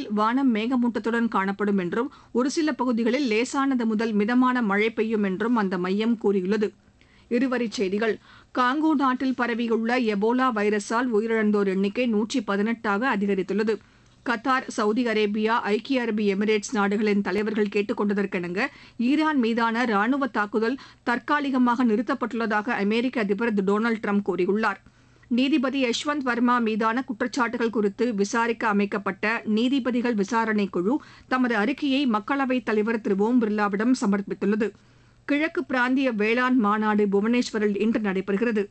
வானம் மேகமூட்டத்துடன் காணப்படும் என்றும் ஒரு சில பகுதிகளில் லேசானது முதல் மிதமான மழை பெய்யும் என்றும் அந்த மையம் கூறியுள்ளது இருவரிச் செய்திகள் காங்கோ நாட்டில் பரவியுள்ள எபோலா வைரஸால் உயிரிழந்தோர் எண்ணிக்கை நூற்றி பதினெட்டாக அதிகரித்துள்ளது கத்தார் சவுதி அரேபியா ஐக்கிய அரபு எமிரேட்ஸ் நாடுகளின் தலைவர்கள் கேட்டுக் கொண்டதற்கிணங்க ஈரான் மீதான ராணுவ தாக்குதல் தற்காலிகமாக நிறுத்தப்பட்டுள்ளதாக அமெரிக்க அதிபர் திரு டொனால்டு ட்ரம்ப் கூறியுள்ளார் நீதிபதி யஷ்வந்த் வர்மா மீதான குற்றச்சாட்டுகள் குறித்து விசாரிக்க அமைக்கப்பட்ட நீதிபதிகள் விசாரணை குழு தமது அறிக்கையை மக்களவைத் தலைவர் திரு ஓம் பிர்லாவிடம் சமர்ப்பித்துள்ளது கிழக்கு பிராந்திய வேளாண் மாநாடு புவனேஸ்வரில் இன்று நடைபெறுகிறது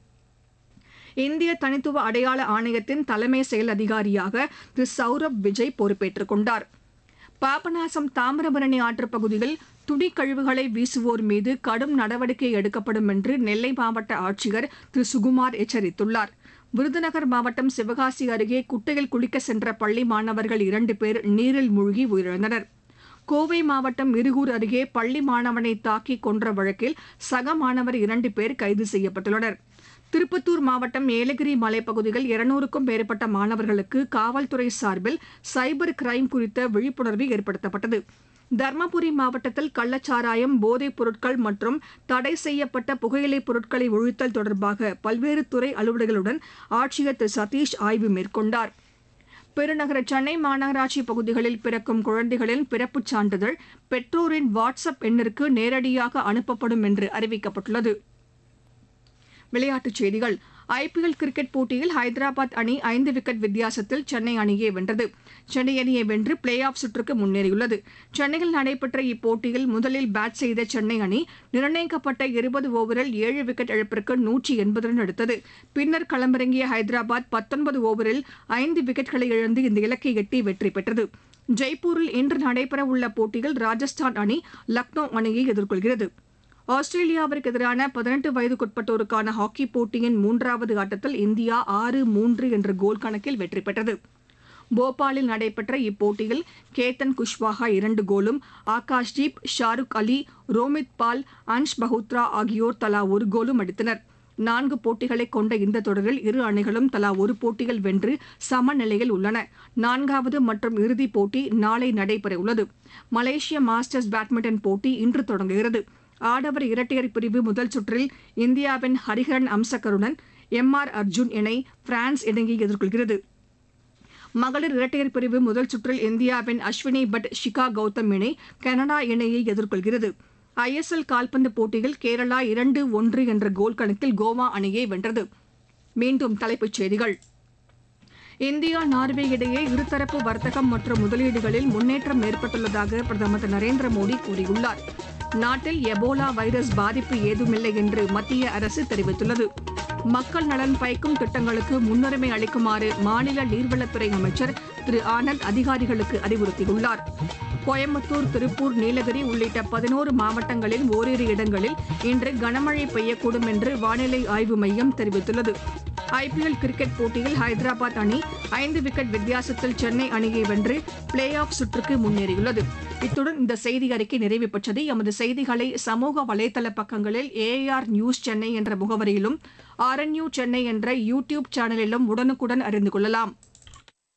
இந்திய தனித்துவ அடையாள ஆணையத்தின் தலைமை செயல் அதிகாரியாக திரு சௌரப் விஜய் பொறுப்பேற்றுக் கொண்டார் பாபநாசம் தாமிரபரணி ஆற்றுப் பகுதியில் துணிக் கழிவுகளை வீசுவோர் மீது கடும் நடவடிக்கை எடுக்கப்படும் என்று நெல்லை மாவட்ட ஆட்சியர் திரு சுகுமார் எச்சரித்துள்ளார் விருதுநகர் மாவட்டம் சிவகாசி அருகே குட்டையில் குளிக்க சென்ற பள்ளி மாணவர்கள் இரண்டு பேர் நீரில் மூழ்கி உயிரிழந்தனர் கோவை மாவட்டம் இருகூர் அருகே பள்ளி மாணவனை தாக்கி கொன்ற வழக்கில் சக மாணவர் இரண்டு பேர் கைது செய்யப்பட்டுள்ளனர் திருப்பத்தூர் மாவட்டம் ஏலகிரி மலைப்பகுதியில் இருநூறுக்கும் மேற்பட்ட மாணவர்களுக்கு காவல்துறை சார்பில் சைபர் கிரைம் குறித்த விழிப்புணர்வு ஏற்படுத்தப்பட்டது தர்மபுரி மாவட்டத்தில் கள்ளச்சாராயம் போதைப் பொருட்கள் மற்றும் தடை செய்யப்பட்ட புகையிலைப் பொருட்களை ஒழித்தல் தொடர்பாக பல்வேறு துறை அலுவலர்களுடன் ஆட்சியர் திரு சதீஷ் ஆய்வு மேற்கொண்டார் பெருநகர சென்னை மாநகராட்சி பகுதிகளில் பிறக்கும் குழந்தைகளின் பிறப்புச் சான்றிதழ் பெற்றோரின் வாட்ஸ்அப் எண்ணிற்கு நேரடியாக அனுப்பப்படும் என்று அறிவிக்கப்பட்டுள்ளது விளையாட்டுச் செய்திகள் ஐபிஎல் கிரிக்கெட் போட்டியில் ஹைதராபாத் அணி ஐந்து விக்கெட் வித்தியாசத்தில் சென்னை அணியை வென்றது சென்னை அணியை வென்று பிளே ஆஃப் சுற்றுக்கு முன்னேறியுள்ளது சென்னையில் நடைபெற்ற இப்போட்டியில் முதலில் பேட் செய்த சென்னை அணி நிர்ணயிக்கப்பட்ட இருபது ஓவரில் ஏழு விக்கெட் இழப்பிற்கு நூற்றி எண்பது ரன் எடுத்தது பின்னர் களமிறங்கிய ஹைதராபாத் பத்தொன்பது ஓவரில் ஐந்து விக்கெட்களை இழந்து இந்த இலக்கை எட்டி வெற்றி பெற்றது ஜெய்ப்பூரில் இன்று நடைபெறவுள்ள போட்டியில் ராஜஸ்தான் அணி லக்னோ அணியை எதிர்கொள்கிறது ஆஸ்திரேலியாவிற்கு எதிரான பதினெட்டு வயதுக்குட்பட்டோருக்கான ஹாக்கி போட்டியின் மூன்றாவது ஆட்டத்தில் இந்தியா ஆறு மூன்று என்ற கோல் கணக்கில் வெற்றி பெற்றது போபாலில் நடைபெற்ற இப்போட்டியில் கேத்தன் குஷ்வாஹா இரண்டு கோலும் ஆகாஷ்தீப் ஷாருக் அலி ரோமித் பால் அன்ஷ் பஹுத்ரா ஆகியோர் தலா ஒரு கோலும் அடித்தனர் நான்கு போட்டிகளை கொண்ட இந்த தொடரில் இரு அணிகளும் தலா ஒரு போட்டியில் வென்று சமநிலையில் உள்ளன நான்காவது மற்றும் இறுதிப் போட்டி நாளை நடைபெறவுள்ளது மலேசிய மாஸ்டர்ஸ் பேட்மிண்டன் போட்டி இன்று தொடங்குகிறது ஆடவர் இரட்டையர் பிரிவு முதல் சுற்றில் இந்தியாவின் ஹரிஹரன் அம்சக்கருடன் எம் ஆர் அர்ஜுன் இணை பிரான்ஸ் இணையை எதிர்கொள்கிறது மகளிர் இரட்டையர் பிரிவு முதல் சுற்றில் இந்தியாவின் அஸ்வினி பட் ஷிகா கௌதம் இணை கனடா இணையை எதிர்கொள்கிறது ஐஎஸ்எல் கால்பந்து போட்டியில் கேரளா இரண்டு ஒன்று என்ற கோல் கணக்கில் கோவா அணியை வென்றது மீண்டும் தலைப்புச் செய்திகள் இந்தியா நார்வே இடையே இருதரப்பு வர்த்தகம் மற்றும் முதலீடுகளில் முன்னேற்றம் ஏற்பட்டுள்ளதாக பிரதமர் திரு நரேந்திர மோடி கூறியுள்ளார் நாட்டில் எபோலா வைரஸ் பாதிப்பு ஏதுமில்லை என்று மத்திய அரசு தெரிவித்துள்ளது மக்கள் நலன் பயக்கும் திட்டங்களுக்கு முன்னுரிமை அளிக்குமாறு மாநில நீர்வளத்துறை அமைச்சர் திரு ஆனந்த் அதிகாரிகளுக்கு அறிவுறுத்தியுள்ளார் கோயம்புத்தூர் திருப்பூர் நீலகிரி உள்ளிட்ட பதினோரு மாவட்டங்களில் ஓரிரு இடங்களில் இன்று கனமழை பெய்யக்கூடும் என்று வானிலை ஆய்வு மையம் தெரிவித்துள்ளது ஐபிஎல் கிரிக்கெட் போட்டியில் ஹைதராபாத் அணி ஐந்து விக்கெட் வித்தியாசத்தில் சென்னை அணியை வென்று பிளே ஆஃப் சுற்றுக்கு முன்னேறியுள்ளது இத்துடன் இந்த செய்தி அறிக்கை நிறைவு பெற்றது எமது செய்திகளை சமூக வலைதள பக்கங்களில் ஏஆர் நியூஸ் சென்னை என்ற முகவரியிலும் ஆர்என்யூ சென்னை என்ற யூ டியூப் சேனலிலும் உடனுக்குடன் அறிந்து கொள்ளலாம்